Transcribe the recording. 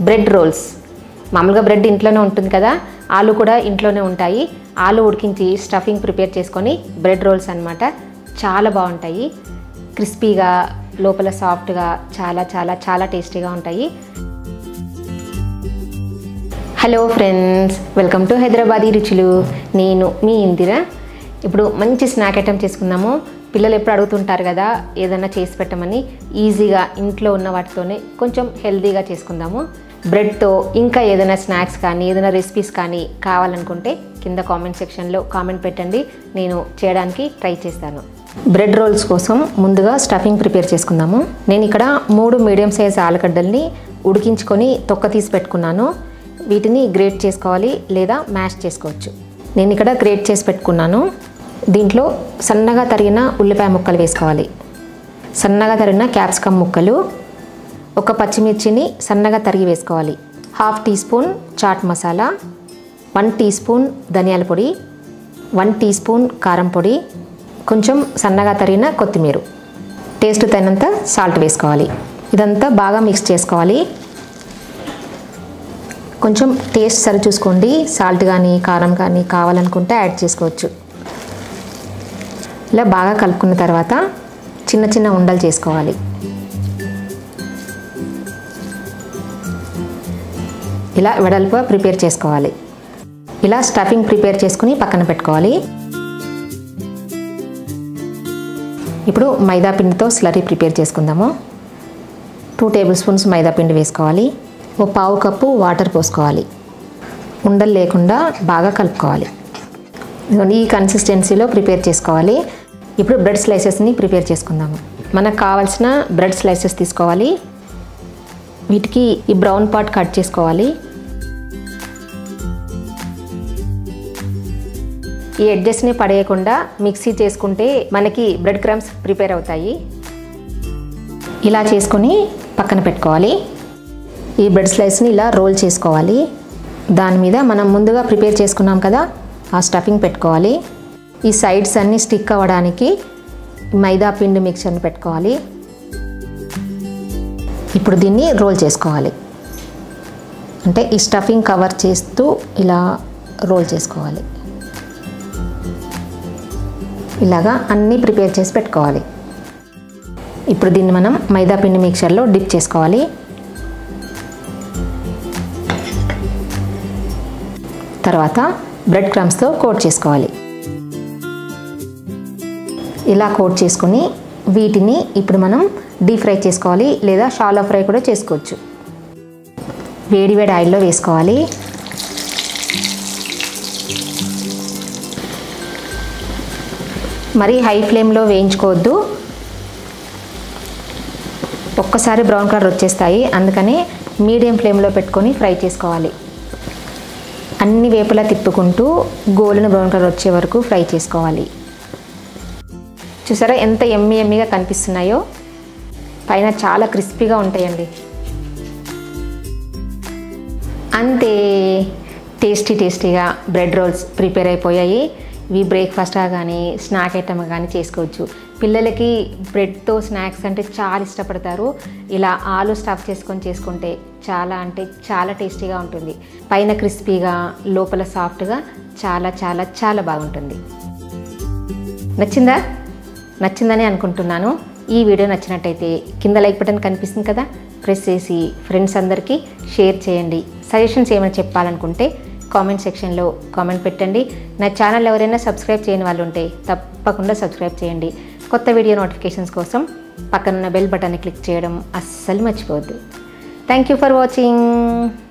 bread roles మామూలుగా bread ఇంట్లోనే ఉంటుంది కదా ఆలు కూడా ఇంట్లోనే ఉంటాయి ఆలు ఉడికించి స్టఫింగ్ ప్రిపేర్ చేసుకొని బ్రెడ్ రోల్స్ అన్నమాట చాలా బాగుంటాయి క్రిస్పీగా లోపల సాఫ్ట్గా చాలా చాలా చాలా టేస్టీగా ఉంటాయి hello friends welcome to Hyderabadi రుచులు నేను మీ ఇందిర ఇప్పుడు మంచి స్నాక్ ఐటెం చేసుకుందాము పిల్లలు ఎప్పుడు అడుగుతుంటారు కదా ఏదైనా చేసి పెట్టమని ఈజీగా ఇంట్లో ఉన్న వాటితోనే కొంచెం హెల్తీగా చేసుకుందాము బ్రెడ్తో ఇంకా ఏదైనా స్నాక్స్ కానీ ఏదైనా రెసిపీస్ కానీ కావాలనుకుంటే కింద కామెంట్ సెక్షన్లో కామెంట్ పెట్టండి నేను చేయడానికి ట్రై చేస్తాను బ్రెడ్ రోల్స్ కోసం ముందుగా స్టఫింగ్ ప్రిపేర్ చేసుకుందాము నేను ఇక్కడ మూడు మీడియం సైజ్ ఆలుగడ్డల్ని ఉడికించుకొని తొక్క తీసి పెట్టుకున్నాను వీటిని గ్రేట్ చేసుకోవాలి లేదా మ్యాష్ చేసుకోవచ్చు నేను ఇక్కడ గ్రేట్ చేసి పెట్టుకున్నాను దీంట్లో సన్నగా తరిగిన ఉల్లిపాయ ముక్కలు వేసుకోవాలి సన్నగా తరిగిన క్యాప్సికమ్ ముక్కలు ఒక పచ్చిమిర్చిని సన్నగా తరిగి వేసుకోవాలి half teaspoon chaat masala one teaspoon ధనియాల పొడి వన్ టీ స్పూన్ కారం పొడి కొంచెం సన్నగా తరిగిన కొత్తిమీర టేస్ట్ తగినంత సాల్ట్ వేసుకోవాలి ఇదంతా బాగా మిక్స్ చేసుకోవాలి కొంచెం టేస్ట్ సరి చూసుకోండి సాల్ట్ కానీ కారం కానీ కావాలనుకుంటే యాడ్ చేసుకోవచ్చు ఇలా బాగా కలుపుకున్న తర్వాత చిన్న చిన్న ఉండలు చేసుకోవాలి ఇలా వెడల్పుగా ప్రిపేర్ చేసుకోవాలి ఇలా స్టఫింగ్ ప్రిపేర్ చేసుకుని పక్కన పెట్టుకోవాలి ఇప్పుడు మైదా పిండితో స్లరీ ప్రిపేర్ చేసుకుందాము టూ టేబుల్ స్పూన్స్ మైదా పిండి వేసుకోవాలి ఓ పావు కప్పు వాటర్ పోసుకోవాలి ఉండలు లేకుండా బాగా కలుపుకోవాలి ఇదిగోండి ఈ కన్సిస్టెన్సీలో ప్రిపేర్ చేసుకోవాలి ఇప్పుడు బ్రెడ్ స్లైసెస్ని ప్రిపేర్ చేసుకుందాము మనకు కావాల్సిన బ్రెడ్ స్లైసెస్ తీసుకోవాలి వీటికి ఈ బ్రౌన్ పార్ట్ కట్ చేసుకోవాలి ఈ ఎడ్జెస్ని పడేయకుండా మిక్సీ చేసుకుంటే మనకి బ్రెడ్ క్రమ్స్ ప్రిపేర్ అవుతాయి ఇలా చేసుకొని పక్కన పెట్టుకోవాలి ఈ బ్రెడ్ స్లైస్ని ఇలా రోల్ చేసుకోవాలి దాని మీద మనం ముందుగా ప్రిపేర్ చేసుకున్నాం కదా ఆ స్టఫింగ్ పెట్టుకోవాలి ఈ సైడ్స్ అన్నీ స్టిక్ అవ్వడానికి మైదా పిండి మిక్చర్ని పెట్టుకోవాలి ఇప్పుడు దీన్ని రోల్ చేసుకోవాలి అంటే ఈ స్టఫింగ్ కవర్ చేస్తూ ఇలా రోల్ చేసుకోవాలి ఇలాగా అన్నీ ప్రిపేర్ చేసి పెట్టుకోవాలి ఇప్పుడు దీన్ని మనం మైదా పిండి మిక్చర్లో డిప్ చేసుకోవాలి తర్వాత బ్రెడ్ క్రమ్స్తో కోట్ చేసుకోవాలి ఇలా కోట్ చేసుకొని వీటిని ఇప్పుడు మనం డీప్ ఫ్రై చేసుకోవాలి లేదా షాలో ఫ్రై కూడా చేసుకోవచ్చు వేడి వేడి ఆయిల్లో వేసుకోవాలి మరీ హై ఫ్లేమ్లో వేయించుకోవద్దు ఒక్కసారి బ్రౌన్ కలర్ వచ్చేస్తాయి అందుకని మీడియం ఫ్లేమ్లో పెట్టుకొని ఫ్రై చేసుకోవాలి అన్ని వేపులా తిప్పుకుంటూ గోల్డెన్ బ్రౌన్ కలర్ వచ్చే వరకు ఫ్రై చేసుకోవాలి చూసారా ఎంత ఎమ్మి ఎమ్మిగా కనిపిస్తున్నాయో పైన చాలా క్రిస్పీగా ఉంటాయండి అంతే టేస్టీ టేస్టీగా బ్రెడ్ రోల్స్ ప్రిపేర్ అయిపోయాయి ఇవి బ్రేక్ఫాస్ట్గా కానీ స్నాక్ ఐటమ్గా కానీ చేసుకోవచ్చు పిల్లలకి బ్రెడ్తో స్నాక్స్ అంటే చాలా ఇష్టపడతారు ఇలా ఆలు స్టఫ్ చేసుకొని చేసుకుంటే చాలా అంటే చాలా టేస్టీగా ఉంటుంది పైన క్రిస్పీగా లోపల సాఫ్ట్గా చాలా చాలా చాలా బాగుంటుంది నచ్చిందా నచ్చిందని అనుకుంటున్నాను ఈ వీడియో నచ్చినట్టయితే కింద లైక్ బటన్ కనిపిస్తుంది కదా ప్రెస్ చేసి ఫ్రెండ్స్ అందరికీ షేర్ చేయండి సజెషన్స్ ఏమైనా చెప్పాలనుకుంటే కామెంట్ సెక్షన్లో కామెంట్ పెట్టండి నా ఛానల్ ఎవరైనా సబ్స్క్రైబ్ చేయని వాళ్ళు ఉంటే తప్పకుండా సబ్స్క్రైబ్ చేయండి కొత్త వీడియో నోటిఫికేషన్స్ కోసం పక్కనున్న బెల్ బటన్ని క్లిక్ చేయడం అస్సలు మర్చిపోవద్దు థ్యాంక్ యూ ఫర్ వాచింగ్